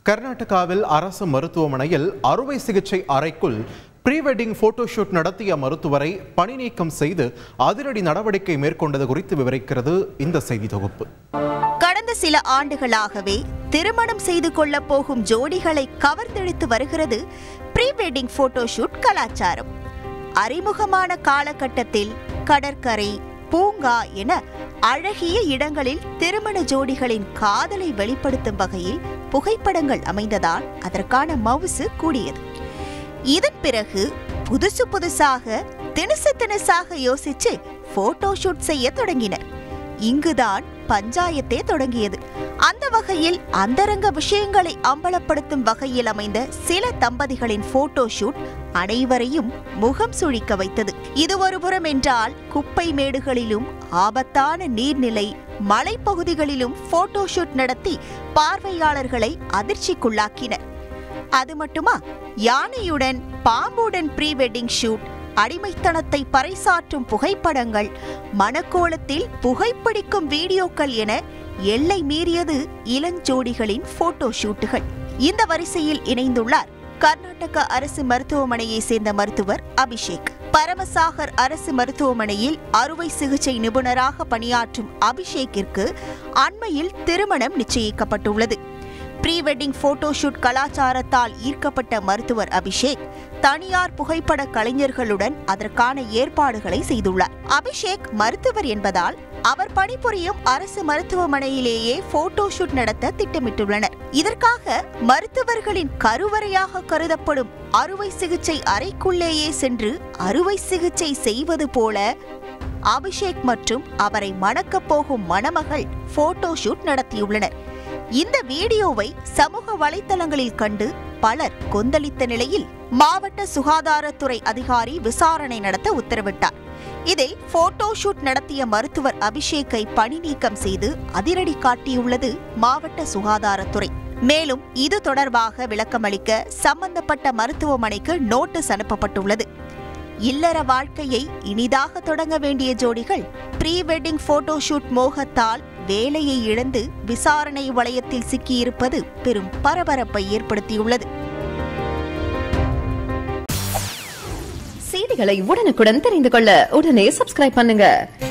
கர்நாடகாவில் அரசு மருத்துவமனையில் அறுவை சிகிச்சை அறைக்குள் ப்ரீ வெட்டிங் போட்டோஷூட் நடத்திய மருத்துவரை பணி நீக்கம் செய்து அதிரடி நடவடிக்கை மேற்கொண்டது குறித்து விவரிக்கிறது இந்த செய்தி தொகுப்பு கடந்த சில ஆண்டுகளாகவே திருமணம் செய்து கொள்ளப் போகும் ஜோடிகளை கவர்ந்தெடுத்து வருகிறது ப்ரீ வெட்டிங் போட்டோஷூட் கலாச்சாரம் அறிமுகமான காலகட்டத்தில் கடற்கரை பூங்கா என அழகிய இடங்களில் திருமண ஜோடிகளின் காதலை வெளிப்படுத்தும் வகையில் புகைப்படங்கள் அமைந்ததால் அதற்கான மவுசு கூடியது இதன் பிறகு புதுசு புதுசாக தினுசு தினுசாக யோசிச்சு போட்டோ ஷூட் செய்ய தொடங்கினர் இங்குதான் பஞ்சாயத்தே தொடங்கியது அந்த வகையில் அந்தரங்க விஷயங்களை அம்பலப்படுத்தும் வகையில் அமைந்த சில தம்பதிகளின் போட்டோ ஷூட் அனைவரையும் முகம் சுழிக்க வைத்தது இது ஒருபுறம் என்றால் குப்பை மேடுகளிலும் ஆபத்தான நீர்நிலை மலைப்பகுதிகளிலும் போட்டோ ஷூட் நடத்தி பார்வையாளர்களை அதிர்ச்சிக்குள்ளாக்கினர் அது மட்டுமா யானையுடன் பாம்புடன் ப்ரீ வெட்டிங் ஷூட் அடிமைத்தனத்தை பறைசாற்றும் புகைப்படங்கள் மணக்கோலத்தில் புகைப்பிடிக்கும் வீடியோக்கள் என எல்லை மீறியது இளஞ்சோடிகளின் போட்டோ ஷூட்டுகள் இந்த வரிசையில் இணைந்துள்ளார் கர்நாடக அரசு மருத்துவமனையை சேர்ந்த மருத்துவர் அபிஷேக் பரமசாகர் அரசு மருத்துவமனையில் அறுவை சிகிச்சை நிபுணராக பணியாற்றும் அபிஷேக்கிற்கு அண்மையில் திருமணம் நிச்சயிக்கப்பட்டுள்ளது ப்ரீ வெட்டிங் போட்டோஷூட் கலாச்சாரத்தால் ஈர்க்கப்பட்ட மருத்துவர் அபிஷேக் தனியார் புகைப்பட கலைஞர்களுடன் அதற்கான ஏற்பாடுகளை செய்துள்ளார் அபிஷேக் மருத்துவர் என்பதால் அவர் பணிபுரியும் அரசு மருத்துவமனையிலேயே போட்டோஷூட் நடத்த திட்டமிட்டுள்ளனர் இதற்காக மருத்துவர்களின் கருவறையாக கருதப்படும் அறுவை சிகிச்சை அறைக்குள்ளேயே சென்று அறுவை சிகிச்சை செய்வது போல அபிஷேக் மற்றும் அவரை மணக்கப் போகும் மணமகள் போட்டோஷூட் நடத்தியுள்ளனர் இந்த வீடியோவை சமூக வலைத்தளங்களில் கண்டு பலர் கொந்தளித்த நிலையில் மாவட்ட சுகாதாரத்துறை அதிகாரி விசாரணை நடத்த உத்தரவிட்டார் இதில் போட்டோ ஷூட் நடத்திய மருத்துவர் அபிஷேக்கை பணி நீக்கம் செய்து அதிரடி காட்டியுள்ளது மாவட்ட சுகாதாரத்துறை மேலும் இது தொடர்பாக விளக்கமளிக்க சம்பந்தப்பட்ட மருத்துவமனைக்கு நோட்டீஸ் அனுப்பப்பட்டுள்ளது இல்லற வாழ்க்கையை இனிதாக தொடங்க வேண்டிய ஜோடிகள் ப்ரீ வெட்டிங் போட்டோ ஷூட் மோகத்தால் வேலையை இழந்து விசாரணை வளையத்தில் சிக்கியிருப்பது பெரும் பரபரப்பை ஏற்படுத்தியுள்ளது செய்திகளை உடனுக்குடன் தெரிந்து கொள்ள உடனே சப்ஸ்கிரைப் பண்ணுங்க